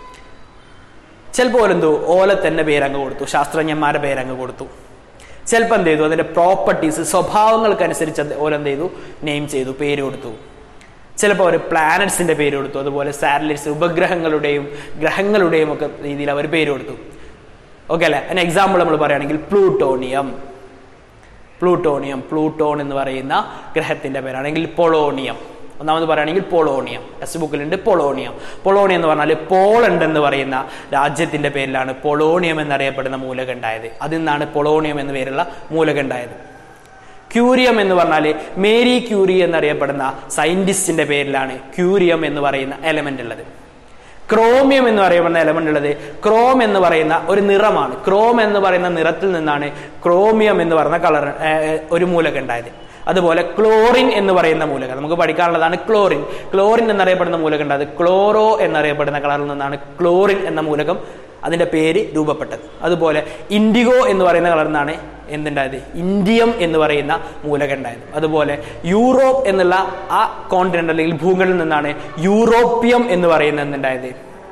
ചിലപ്പോൾ ഓലെന്തോ ഓല തന്നെ പേരങ്ങ് കൊടുത്തു ശാസ്ത്രജ്ഞന്മാരുടെ പേരങ്ങ് കൊടുത്തു ചിലപ്പോൾ എന്ത് ചെയ്തു അതിന്റെ പ്രോപ്പർട്ടീസ് സ്വഭാവങ്ങൾക്കനുസരിച്ച് അത് ഓലെന്ത് ചെയ്തു നെയിം ചെയ്തു പേര് കൊടുത്തു ചിലപ്പോൾ അവർ പ്ലാനറ്റ്സിന്റെ പേര് കൊടുത്തു അതുപോലെ സാറ്റലൈറ്റ്സ് ഉപഗ്രഹങ്ങളുടെയും ഗ്രഹങ്ങളുടെയും ഒക്കെ രീതിയിൽ അവർ പേര് കൊടുത്തു ഓക്കെ അല്ലെ അതിന് എക്സാമ്പിൾ നമ്മൾ പറയുകയാണെങ്കിൽ പ്ലൂട്ടോണിയം പ്ലൂട്ടോണിയം പ്ലൂട്ടോൺ എന്ന് പറയുന്ന ഗ്രഹത്തിന്റെ പേരാണെങ്കിൽ പൊളോണിയം ഒന്നാമത് പറയുകയാണെങ്കിൽ പൊളോണിയം ടെക്സ്റ്റ് ബുക്കിലുണ്ട് പൊളോണിയം പൊളോണിയം എന്ന് പറഞ്ഞാൽ പോളണ്ട് എന്ന് പറയുന്ന രാജ്യത്തിന്റെ പേരിലാണ് പൊളോണിയം എന്നറിയപ്പെടുന്ന മൂലകം ഉണ്ടായത് അതിൽ നിന്നാണ് പൊളോണിയം എന്ന പേരുള്ള മൂലകം ഉണ്ടായത് ക്യൂരിയം എന്ന് പറഞ്ഞാൽ മേരി ക്യൂരി എന്നറിയപ്പെടുന്ന സയന്റിസ്റ്റിന്റെ പേരിലാണ് ക്യൂരിയം എന്ന് പറയുന്ന എലമെന്റ് ഉള്ളത് ക്രോമിയം എന്ന് പറയപ്പെടുന്ന എലമെന്റ് ഉള്ളത് ക്രോം എന്ന് പറയുന്ന ഒരു നിറമാണ് ക്രോം എന്ന് പറയുന്ന നിറത്തിൽ നിന്നാണ് ക്രോമിയം എന്ന് പറയുന്ന കളർ ഒരു മൂലകം ഉണ്ടായത് അതുപോലെ ക്ലോറിൻ എന്ന് പറയുന്ന മൂലകം നമുക്ക് പഠിക്കാനുള്ളതാണ് ക്ലോറിൻ ക്ലോറിൻ എന്നറിയപ്പെടുന്ന മൂലകം ഉണ്ടായത് ക്ലോറോ എന്നറിയപ്പെടുന്ന കളറിൽ നിന്നാണ് ക്ലോറിൻ എന്ന മൂലകം അതിന്റെ പേര് രൂപപ്പെട്ടത് അതുപോലെ ഇൻഡിഗോ എന്ന് പറയുന്ന കളറിൽ നിന്നാണ് എന്തുണ്ടായത് ഇന്ത്യം എന്ന് പറയുന്ന മൂലകം ഉണ്ടായത് അതുപോലെ യൂറോപ്പ് എന്നുള്ള ആ കോണ്ടിനെന്റ് അല്ലെങ്കിൽ ഭൂഖണ്ഡിൽ നിന്നാണ് യൂറോപ്യം എന്ന് പറയുന്ന എന്തുണ്ടായത്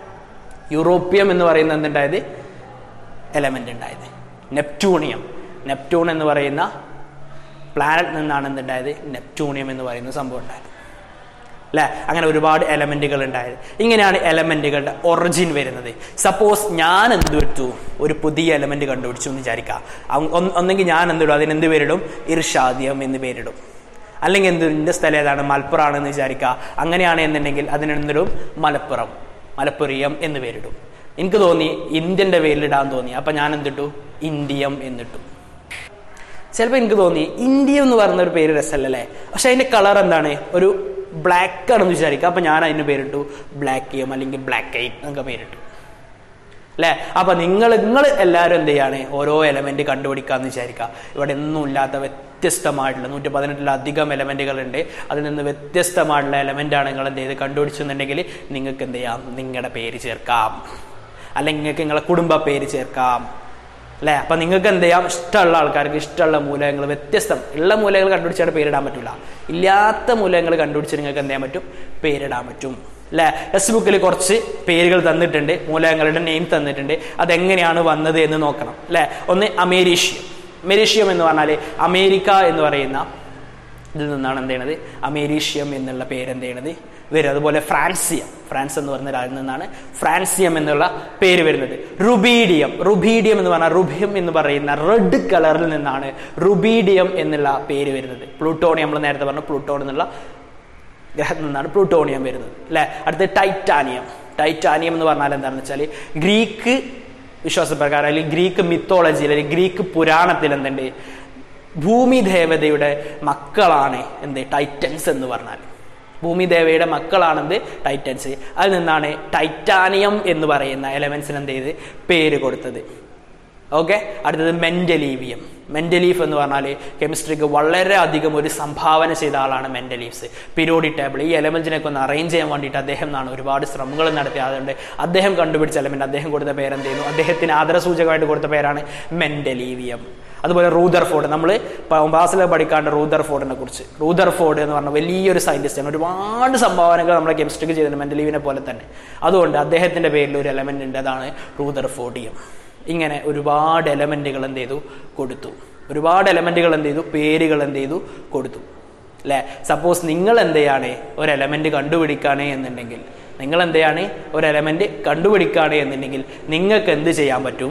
യൂറോപ്യം എന്ന് പറയുന്ന എന്തുണ്ടായത് എലമെന്റ് ഉണ്ടായത് നെപ്റ്റൂണിയം നെപ്റ്റ്യൂൺ എന്ന് പറയുന്ന പ്ലാനറ്റ് നിന്നാണ് എന്തുണ്ടായത് നെപ്റ്റൂണിയം എന്ന് പറയുന്ന സംഭവം ഉണ്ടായത് അല്ലെ അങ്ങനെ ഒരുപാട് എലമെന്റുകൾ ഉണ്ടായത് ഇങ്ങനെയാണ് എലമെന്റുകളുടെ ഒറിജിൻ വരുന്നത് സപ്പോസ് ഞാൻ എന്ത് എടുത്തു ഒരു പുതിയ എലമെന്റ് കണ്ടുപിടിച്ചു എന്ന് വിചാരിക്കാം അങ് ഒന്ന് ഒന്നെങ്കിൽ ഞാൻ എന്തിടും അതിന് എന്ത് പേരിടും ഇർഷാദിയം എന്ന് പേരിടും അല്ലെങ്കിൽ എന്ത് എൻ്റെ സ്ഥലം ഏതാണ് മലപ്പുറമാണെന്ന് വിചാരിക്കുക അങ്ങനെയാണ് എന്നുണ്ടെങ്കിൽ അതിനെന്തിടും മലപ്പുറം മലപ്പുറിയം എന്ന് പേരിടും എനിക്ക് തോന്നി ഇന്ത്യൻ്റെ പേരിലിടാൻ തോന്നി അപ്പൊ ഞാൻ എന്തിട്ടു ഇന്ത്യം എന്നിട്ടു ചിലപ്പോൾ എനിക്ക് തോന്നി ഇന്ത്യ എന്ന് പറയുന്ന ഒരു പേര് രസമല്ലേ പക്ഷെ അതിന്റെ കളർ എന്താണ് ഒരു ബ്ലാക്ക് ആണെന്ന് വിചാരിക്കുക അപ്പൊ ഞാൻ അതിന് പേരിട്ടു ബ്ലാക്ക് എം അല്ലെങ്കിൽ ബ്ലാക്ക് ഐ എന്നൊക്കെ പേരിട്ടു അല്ലേ അപ്പൊ നിങ്ങൾ നിങ്ങൾ എല്ലാവരും എന്ത് ചെയ്യാണ് ഓരോ എലമെന്റ് കണ്ടുപിടിക്കാന്ന് വിചാരിക്കുക ഇവിടെ ഒന്നും ഇല്ലാത്ത വ്യത്യസ്തമായിട്ടുള്ള നൂറ്റി പതിനെട്ടിലധികം എലമെന്റുകൾ ഉണ്ട് അതിൽ നിന്ന് വ്യത്യസ്തമായിട്ടുള്ള എലമെന്റ് ആണ് നിങ്ങൾ എന്ത് ചെയ്ത് കണ്ടുപിടിച്ചെന്നുണ്ടെങ്കിൽ നിങ്ങൾക്ക് എന്ത് ചെയ്യാം നിങ്ങളുടെ പേര് ചേർക്കാം അല്ലെങ്കിൽ നിങ്ങൾക്ക് നിങ്ങളെ കുടുംബ പേര് ചേർക്കാം അല്ലേ അപ്പൊ നിങ്ങൾക്ക് എന്ത് ചെയ്യാം ഇഷ്ടമുള്ള ആൾക്കാർക്ക് ഇഷ്ടമുള്ള മൂലകങ്ങൾ വ്യത്യസ്തം ഉള്ള മൂലകങ്ങൾ കണ്ടുപിടിച്ചാൽ പേരിടാൻ പറ്റില്ല ഇല്ലാത്ത മൂലകങ്ങൾ കണ്ടുപിടിച്ച് നിങ്ങൾക്ക് എന്ത് ചെയ്യാൻ പറ്റും പേരിടാൻ പറ്റും അല്ലെ ടെക്സ്റ്റ് ബുക്കിൽ കുറച്ച് പേരുകൾ തന്നിട്ടുണ്ട് മൂലകങ്ങളുടെ നെയിം തന്നിട്ടുണ്ട് അതെങ്ങനെയാണ് വന്നത് എന്ന് നോക്കണം അല്ലെ ഒന്ന് അമേരീഷ്യം അമേരീഷ്യം എന്ന് പറഞ്ഞാൽ അമേരിക്ക എന്ന് പറയുന്ന ഇതിൽ നിന്നാണ് എന്ത് ചെയ്യണത് അമേരീഷ്യം എന്നുള്ള പേര് എന്ത് ചെയ്യണത് വരും അതുപോലെ ഫ്രാൻസിയം ഫ്രാൻസ് എന്ന് പറഞ്ഞ രാജ്യത്ത് നിന്നാണ് ഫ്രാൻസിയം എന്നുള്ള പേര് വരുന്നത് റുബീഡിയം റുബീഡിയം എന്ന് പറഞ്ഞാൽ റുബിയം എന്ന് പറയുന്ന റെഡ് കളറിൽ നിന്നാണ് റുബീഡിയം എന്നുള്ള പേര് വരുന്നത് പ്ലൂട്ടോണിയം നമ്മൾ നേരത്തെ പറഞ്ഞു പ്ലൂട്ടോൺ എന്നുള്ള ഗ്രഹത്തിൽ നിന്നാണ് പ്ലൂട്ടോണിയം വരുന്നത് അല്ലെ അടുത്ത് ടൈറ്റാനിയം ടൈറ്റാനിയം എന്ന് പറഞ്ഞാൽ എന്താണെന്ന് വെച്ചാൽ ഗ്രീക്ക് വിശ്വാസപ്രകാരം അല്ലെങ്കിൽ ഗ്രീക്ക് മിത്തോളജിയിൽ അല്ലെങ്കിൽ ഗ്രീക്ക് പുരാണത്തിൽ എന്തുണ്ട് ഭൂമി ദേവതയുടെ മക്കളാണ് എന്ത് ടൈറ്റൻസ് എന്ന് പറഞ്ഞാൽ ഭൂമി ദേവയുടെ മക്കളാണെന്ത് ടൈറ്റൻസ് അതിൽ നിന്നാണ് ടൈറ്റാനിയം എന്ന് പറയുന്ന എലമെന്റ്സിന് എന്ത് ചെയ്ത് പേര് കൊടുത്തത് ഓക്കെ അടുത്തത് മെന്റലീവിയം മെന്റലീഫ് എന്ന് പറഞ്ഞാൽ കെമിസ്ട്രിക്ക് വളരെ അധികം ഒരു സംഭാവന ചെയ്ത ആളാണ് മെന്റലീവ്സ് പീരിയോഡിക് ടേബിൾ ഈ എലമെന്റിനൊക്കെ ഒന്ന് അറേഞ്ച് ചെയ്യാൻ വേണ്ടിയിട്ട് അദ്ദേഹം എന്നാണ് ഒരുപാട് ശ്രമങ്ങൾ നടത്തി അതുകൊണ്ട് അദ്ദേഹം കണ്ടുപിടിച്ച എലമെന്റ് അദ്ദേഹം കൊടുത്ത പേരെന്ത് ചെയ്യുന്നു അദ്ദേഹത്തിന് ആദരസൂചകമായിട്ട് കൊടുത്ത പേരാണ് മെന്റലീവിയം അതുപോലെ റൂദർഫോർഡ് നമ്മൾ ഒമ്പാസിൽ പഠിക്കാണ്ട് റൂദർഫോർഡിനെ കുറിച്ച് റൂദർഫോർഡ് എന്ന് പറഞ്ഞ വലിയൊരു സയന്റിസ്റ്റാണ് ഒരുപാട് സംഭാവനകൾ നമ്മുടെ കെമിസ്ട്രിക്ക് ചെയ്തിട്ടുണ്ട് മെന്റലീവിനെ പോലെ തന്നെ അതുകൊണ്ട് അദ്ദേഹത്തിന്റെ പേരിൽ ഒരു എലമെന്റ് ഉണ്ട് അതാണ് റൂദർഫോർഡിയം ഇങ്ങനെ ഒരുപാട് എലമെന്റുകൾ എന്ത് ചെയ്തു കൊടുത്തു ഒരുപാട് എലമെന്റുകൾ എന്ത് ചെയ്തു പേരുകൾ എന്ത് ചെയ്തു കൊടുത്തു അല്ലെ സപ്പോസ് നിങ്ങൾ എന്ത് ചെയ്യാണ് ഒരു എലമെന്റ് കണ്ടുപിടിക്കുകയാണ് എന്നുണ്ടെങ്കിൽ നിങ്ങൾ എന്ത് ചെയ്യാണ് ഒരു എലമെന്റ് കണ്ടുപിടിക്കുകയാണ് എന്നുണ്ടെങ്കിൽ നിങ്ങൾക്ക് എന്ത് ചെയ്യാൻ പറ്റും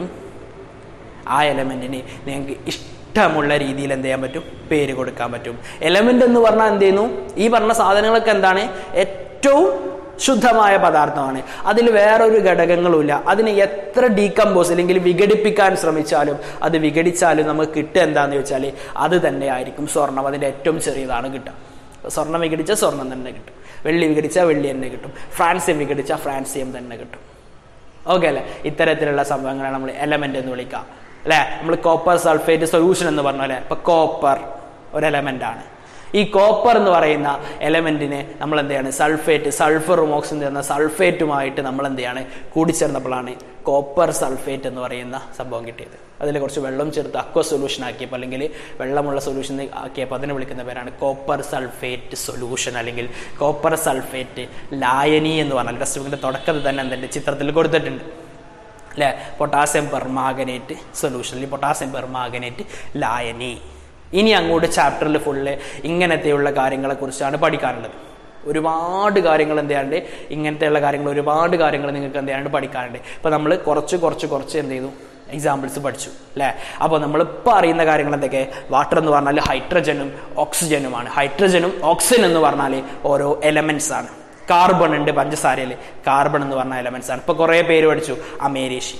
ആ എലമെന്റിന് നിങ്ങൾക്ക് ഇഷ്ടമുള്ള രീതിയിൽ എന്ത് ചെയ്യാൻ പറ്റും പേര് കൊടുക്കാൻ പറ്റും എലമെന്റ് എന്ന് പറഞ്ഞാൽ എന്ത് ചെയ്യുന്നു ഈ പറഞ്ഞ സാധനങ്ങളൊക്കെ എന്താണ് ഏറ്റവും ശുദ്ധമായ പദാർത്ഥമാണ് അതിൽ വേറൊരു ഘടകങ്ങളുമില്ല അതിനെ എത്ര ഡീകമ്പോസ് അല്ലെങ്കിൽ വിഘടിപ്പിക്കാൻ ശ്രമിച്ചാലും അത് വിഘടിച്ചാലും നമുക്ക് കിട്ടുക എന്താന്ന് വെച്ചാൽ അത് തന്നെ ആയിരിക്കും സ്വർണം അതിൻ്റെ ഏറ്റവും ചെറിയതാണ് കിട്ടുക സ്വർണം വിഘടിച്ച സ്വർണം തന്നെ കിട്ടും വെള്ളി വിഘടിച്ച വെള്ളി തന്നെ കിട്ടും ഫ്രാൻസിയം വിഘടിച്ച ഫ്രാൻസിയം തന്നെ കിട്ടും ഓക്കെ അല്ലേ ഇത്തരത്തിലുള്ള സംഭവങ്ങളാണ് നമ്മൾ എലമെന്റ് എന്ന് വിളിക്കുക അല്ലെ നമ്മൾ കോപ്പർ സൾഫേറ്റ് സൊല്യൂഷൻ എന്ന് പറഞ്ഞ പോലെ ഇപ്പൊ കോപ്പർ ഒരു എലമെന്റ് ആണ് ഈ കോപ്പർ എന്ന് പറയുന്ന എലമെന്റിനെ നമ്മൾ എന്ത് ചെയ്യാണ് സൾഫേറ്റ് സൾഫറും ഓക്സിജൻ എന്ന സൾഫേറ്റുമായിട്ട് നമ്മൾ എന്ത് ചെയ്യാണ് കൂടിച്ചേർന്നപ്പോഴാണ് കോപ്പർ സൾഫേറ്റ് എന്ന് പറയുന്ന സംഭവം കിട്ടിയത് അതിൽ കുറച്ച് വെള്ളം ചേർത്ത് അക്വ സൊല്യൂഷൻ ആക്കിയപ്പോൾ അല്ലെങ്കിൽ വെള്ളമുള്ള സൊല്യൂഷൻ ആക്കിയപ്പോൾ അതിനെ വിളിക്കുന്ന പേരാണ് കോപ്പർ സൾഫേറ്റ് സൊല്യൂഷൻ അല്ലെങ്കിൽ കോപ്പർ സൾഫേറ്റ് ലായനി എന്ന് പറഞ്ഞാൽ ടെക്സ്റ്റ് ബുക്കിന്റെ തുടക്കത്തിൽ തന്നെ എന്തുണ്ട് ചിത്രത്തിൽ കൊടുത്തിട്ടുണ്ട് അല്ലെ പൊട്ടാസ്യം പെർമാഗനേറ്റ് സൊല്യൂഷൻ അല്ലെങ്കിൽ പൊട്ടാസ്യം പെർമാഗനേറ്റ് ലായനി ഇനി അങ്ങോട്ട് ചാപ്റ്ററിൽ ഫുള്ള് ഇങ്ങനത്തെയുള്ള കാര്യങ്ങളെ കുറിച്ചാണ് പഠിക്കാനുള്ളത് ഒരുപാട് കാര്യങ്ങൾ എന്ത് ചെയ്യാണ്ട് ഇങ്ങനത്തെയുള്ള കാര്യങ്ങൾ ഒരുപാട് കാര്യങ്ങൾ നിങ്ങൾക്ക് എന്ത് ചെയ്യാണ്ട് പഠിക്കാനുണ്ട് ഇപ്പൊ നമ്മൾ കുറച്ച് കുറച്ച് കുറച്ച് എന്ത് ചെയ്തു എക്സാമ്പിൾസ് പഠിച്ചു അല്ലേ അപ്പോൾ നമ്മളിപ്പോൾ അറിയുന്ന കാര്യങ്ങൾ എന്തൊക്കെ വാട്ടർ എന്ന് പറഞ്ഞാൽ ഹൈഡ്രജനും ഓക്സിജനുമാണ് ഹൈഡ്രജനും ഓക്സിജൻ എന്ന് പറഞ്ഞാൽ ഓരോ എലമെന്റ്സ് ആണ് കാർബൺ ഉണ്ട് പഞ്ചസാരയിൽ കാർബൺ എന്ന് പറഞ്ഞ എലമെന്റ്സ് ആണ് ഇപ്പൊ കുറേ പേര് പഠിച്ചു അമേരീഷ്യം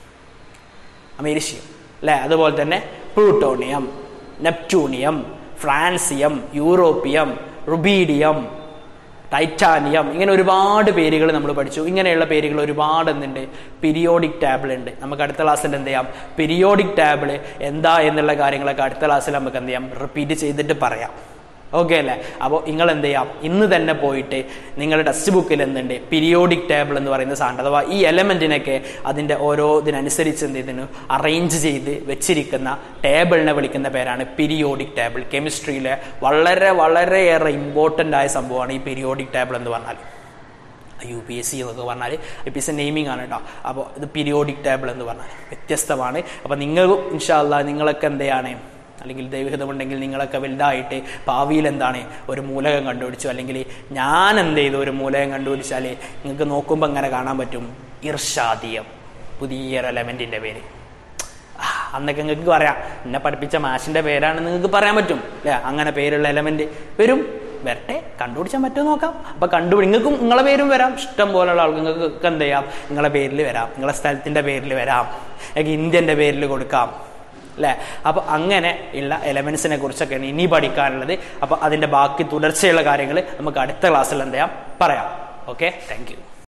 അമേരീഷ്യം അല്ലെ അതുപോലെ തന്നെ plutonium neptunium francium europium rubidium titanium ഇങ്ങനെ ഒരുപാട് പേരുകൾ നമ്മൾ പഠിച്ചു ഇങ്ങനെയുള്ള പേരുകൾ ഒരുപാട് എന്തുണ്ട് പീരിയോഡിക് ടേബിൾ ഉണ്ട് നമുക്ക് അടുത്ത ക്ലാസ്സിൽ എന്ത് ചെയ്യാം പീരിയോഡിക് ടേബിൾ എന്താ എന്നുള്ള കാര്യങ്ങളൊക്കെ അടുത്ത ക്ലാസ്സിൽ നമുക്ക് എന്ത് ചെയ്യാം റിപ്പീറ്റ് ചെയ്തിട്ട് പറയാം ഓക്കെ അല്ലേ അപ്പോൾ നിങ്ങൾ എന്ത് ചെയ്യാം ഇന്ന് തന്നെ പോയിട്ട് നിങ്ങളുടെ ടെക്സ്റ്റ് ബുക്കിൽ എന്തുണ്ട് പീരിയോഡിക് ടേബിൾ എന്ന് പറയുന്ന സാധനം അഥവാ ഈ എലമെന്റിനൊക്കെ അതിൻ്റെ ഓരോ ഇതിനനുസരിച്ച് എന്ത് ഇതിന് അറേഞ്ച് ചെയ്ത് വെച്ചിരിക്കുന്ന ടേബിളിനെ വിളിക്കുന്ന പേരാണ് പീരിയോഡിക് ടേബിൾ കെമിസ്ട്രിയിലെ വളരെ വളരെയേറെ ഇമ്പോർട്ടൻ്റ് ആയ സംഭവമാണ് ഈ പീരിയോഡിക് ടേബിൾ എന്ന് പറഞ്ഞാൽ യു പി എസ് സി എന്നൊക്കെ പറഞ്ഞാൽ U P S C naming ആണ് കേട്ടോ അപ്പോൾ ഇത് പീരിയോഡിക് ടേബിൾ എന്ന് പറഞ്ഞാൽ വ്യത്യസ്തമാണ് അപ്പോൾ നിങ്ങൾ ഇൻഷാല്ല നിങ്ങളൊക്കെ എന്തെയാണ് അല്ലെങ്കിൽ ദൈവഹിതമുണ്ടെങ്കിൽ നിങ്ങളൊക്കെ വലുതായിട്ട് ഭാവിയിൽ എന്താണ് ഒരു മൂലകം കണ്ടുപിടിച്ചു അല്ലെങ്കിൽ ഞാൻ എന്ത് ചെയ്തു ഒരു മൂലകം കണ്ടുപിടിച്ചാൽ നിങ്ങൾക്ക് നോക്കുമ്പോൾ അങ്ങനെ കാണാൻ പറ്റും ഇർഷാദിയം പുതിയൊരു എലമെന്റിന്റെ പേര് ആ, അന്നൊക്കെ നിങ്ങൾക്ക് പറയാം എന്നെ പഠിപ്പിച്ച മാഷിന്റെ പേരാണ് നിങ്ങൾക്ക് പറയാൻ പറ്റും അല്ലേ അങ്ങനെ പേരുള്ള എലമെന്റ് വരും വരട്ടെ കണ്ടുപിടിച്ചാൻ പറ്റുമോ നോക്കാം അപ്പൊ കണ്ടുപിടി നിങ്ങൾക്കും നിങ്ങളെ പേരും വരാം ഇഷ്ടം പോലുള്ള ആൾക്കാർക്ക് ഒക്കെ എന്ത് ചെയ്യാം നിങ്ങളെ പേരിൽ വരാം നിങ്ങളെ സ്ഥലത്തിന്റെ പേരിൽ വരാം അല്ലെങ്കിൽ ഇന്ത്യന്റെ പേരിൽ കൊടുക്കാം അല്ലേ അപ്പൊ അങ്ങനെ ഉള്ള എലമെന്റ്സിനെ കുറിച്ചൊക്കെയാണ് ഇനി പഠിക്കാനുള്ളത് അപ്പൊ അതിന്റെ ബാക്കി തുടർച്ചയുള്ള കാര്യങ്ങൾ നമുക്ക് അടുത്ത ക്ലാസ്സിൽ എന്ത് ചെയ്യാം പറയാം ഓക്കെ താങ്ക്